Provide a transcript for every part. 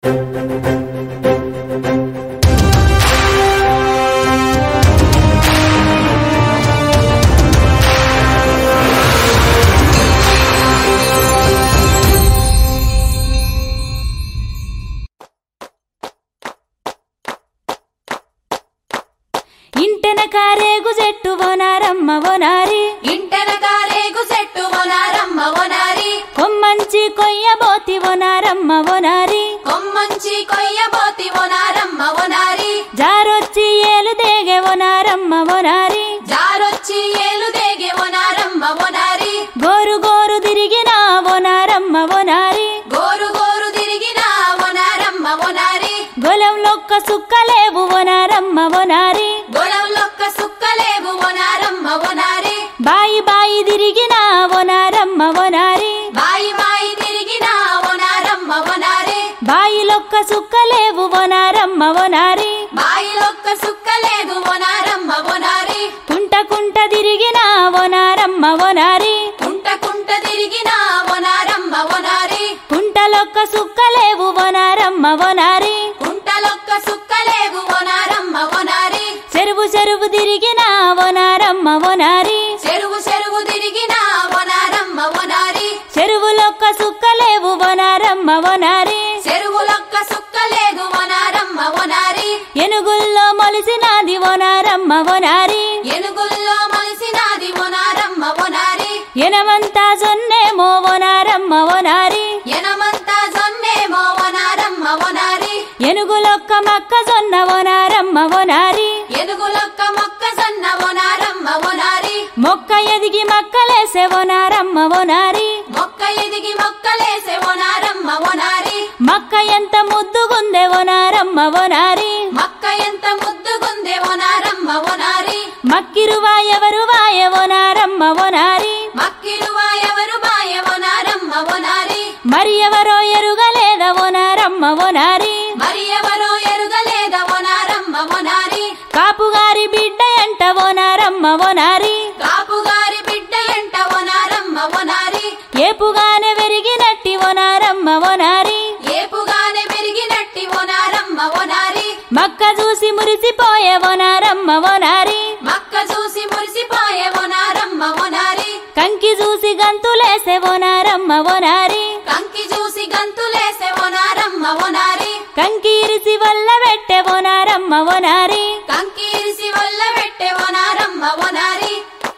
ఇంటెనక రేగు చెట్టు వనారమ్మ వనారి ఇంటెనక రేగు చెట్టు వనారమ్మ వనారి కొమ్మంచి కొయ్యబోతి వనారమ్మ వనారి కొమ్మంచి కొయ్యబోతి వనారమ్మ వనారి జారొచ్చి ఏలు దేగె వనారమ్మ వనారి జారొచ్చి ఏలు దేగే వనారమ్మ వనారి గోరు గోరు తిరిగిన వనారమ్మ వనారి గోరు గోరు తిరిగిన వనారమ్మ వనారి గొలంలొక్క సుక్కలేవు వనారమ్మ వనారి గొడవలొక్క సుక్కలేవు వనారమ్మ వనారి బాయి బాయి తిరిగిన వనారమ్మ వనారి బాయి బాయి తిరిగిన వనారమ్మ వనారి బాయిలొక్క సుక్కలేవు వనారమ్మ వనారి బాయిలొక్క సుక్కలేదు వనారమ్మ వనారి కుంట కుంట తిరిగిన వనారమ్మ వనారి కుంట కుంట తిరిగిన వనారమ్మ వనారి కుంటలొక్క సుక్కలేవు వనారమ్మ వనారి కుంటలొక్క సుక్కలేవు వనారమ్మ వనారి చెరువు చెరువు తిరిగిన వనారమ్మ వనారి చెరువు చెరువు తిరిగిన వనారమ్మ వనారి చెరువులొక్క సుక్కలేవు వనారమ్మ వనారి చెరువులొక్క సుక్కలేదు వనారమ్మ వనారి ఎనుగుల్లో మొలిసినది వనారమ్మ వనారి ఎనుగుల్లో మలిసినాది వనారమ్మ వనారి ఎనమంతా జొన్నేమో వనారమ్మ వనారి ఎనమంతా జొన్నేమో వనారమ్మ వనారి ఎనుగులొక్క మక్క జొన్న వనారమ్మ వనారి ఎనుగులొక్క మొక్కజొన్న వనారమ్మ వనారి మొక్క ఎదిగి మక్కలేసే వనారమ్మ వనారి మొక్క ఎదిగి మొక్కలేసే వనారమ్మ వనారి మక్క ఎంత ముద్దుగుందే వనారమ్మ వనారి మక్క ఎంత ముద్దుగుందే వనారమ్మ వనారి మక్కిరువా ఎవరు వాయ వనారమ్మ వనారి మక్కిరువా ఎవరు బాయ వనారమ్మ వనారి మరి ఎవరో ఎరుగలేద వనారమ్మ వనారి మరి ఎవరో ఎరుగలేద వనారమ్మ వనారి కాపుగారి బిడ్డ ఎంట వనారమ్మ వనారి కాపుగారి బిడ్డ ఎంట వనారమ్మ వనారి ఏపుగానే వెరిగినట్టి వనారమ్మ వనారి ఏపుగానే పెరిగినట్టి వనారమ్మ వనారి మక్క చూసి మురిసిపోయే వనారమ్మ వనారి మక్క చూసి మురిసిపోయే వనారమ్మ వనారి కంకి చూసి గంతులేసే వనారమ్మ వనారి కంకి చూసి గంతులేసే వనారమ్మ వనారి కంకీరిసి వల్ల పెట్టే వనారమ్మ వనారి కంకీరిసి వల్ల పెట్టే వనారమ్మ వనారి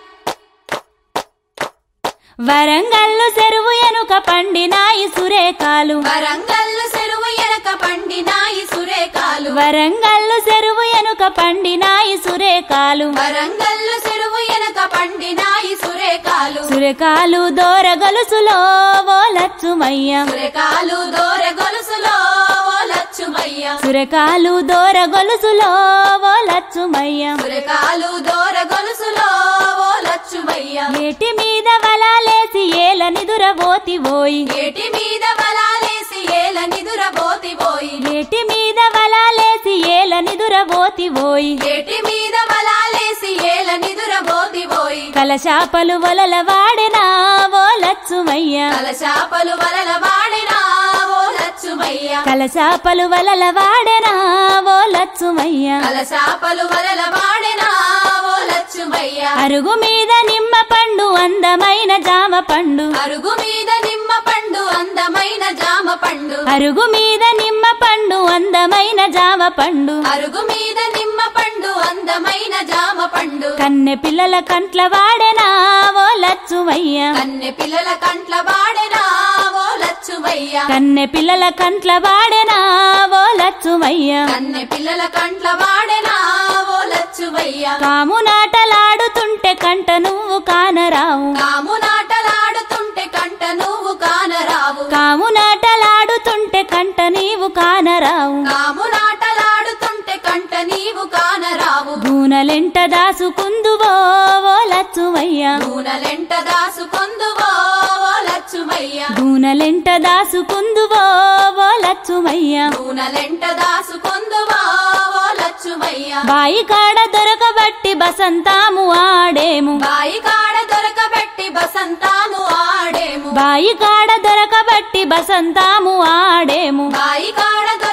వరంగల్లు చెరువు ఎనుక పండినాయి సురేకాలు వరంగల్లు చెరువు ఎనక పండినాయి సురేకాలు వరంగల్లు చెరువు ఎనుక పండినాయి సురేకాలు వరంగల్లు చెరువు ఎనక పండినాయి సురేకాలు సురేకాలు దోర గలుసులో ఓ లచ్చుమయ్య సురేకాలు దోర గొలుసులో ఓ లచ్చుమయ్య సురేకాలు దోర గొలుసులో ఓ లచ్చుమయ్య సురేకాలు దోర గొలుసులో ఓ లచ్చుమయ్య ఏటి మీద వలాలేసి ఏల నిదురబోతి పోయి ఏటి మీద బలాలేసి ఏల నిదురబోతి పోయి ఏటి మీద వలాలేసి ఏల నిదురబోతి పోయి ఏటి మీద బలాలేసి ఏల నిదురబోతి పోయి కలశాపలు వలల వాడెనా ఓ లచ్చుమయ్య కలశాపలు వలల వాడినా ఓ లచ్చుమయ్య కలశాపలు వలల వాడెనా ఓ లచ్చుమయ్య కలశాపలు వలల వాడినా ఓ లచ్చుమయ్య అరుగు మీద నిమ్మ పండు అందమైన జామ పండు అరుగు మీద నిమ్మ పండు అందమైన జామ పండు అరుగు మీద నిమ్మ పండు అందమైన జామ పండు అరుగు మీద నిమ్మ పండు అందమైన జామ పండు కన్నె పిల్లల కంట్ల వాడెనా ఓ లచ్చుమయ్య కన్నె పిల్లల కంట్ల వాడినా ఓ లచ్చుమయ్య కన్నె పిల్లల కంట్ల వాడెనా ఓ లచ్చుమయ్య కన్నె పిల్లల కంట్ల వాడినా ఓ లచ్చుమయ్య కాము నాటలాడుతుంటే కంట నువ్వు కానరావు కాము నాటలాడుతుంటే కంట నువ్వు కానరావు కాము నాటలాడుతుంటే కంట నీవు కానరావు కాము నాటలాడుతుంటే కంట నీవు కానరావు గూనలెంట దాసుకుందువో ఓ లచ్చుమయ్య నూనెలెంట దాసుకొందువో ఓ లచ్చుమయ్య గూనలెంట దాసుకుందువో ఓ లచ్చుమయ్య నూనెలెంట దాసుకొందువో ఓ లచ్చుమయ్య బాయి కాడ దొరకబట్టి బసంతాము ఆడేము బాయి కాడ దొరకబెట్టి బసంతాము ఆడేము బాయి కాడ దొరకబట్టి బసంతాము ఆడేము బాయి కాడ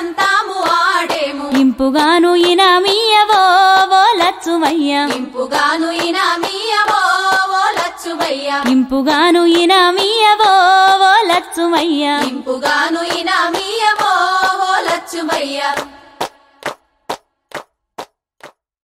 ఆటలంతాము ఆడేము ఇంపుగాను ఇనామీయవో ఓ లచ్చుమయ్య ఇంపుగాను ఇనామీయవో ఓ లచ్చువయ్య ఇంపుగాను ఇనామీయవో ఓ లచ్చుమయ్య ఇంపుగాను ఇనామీ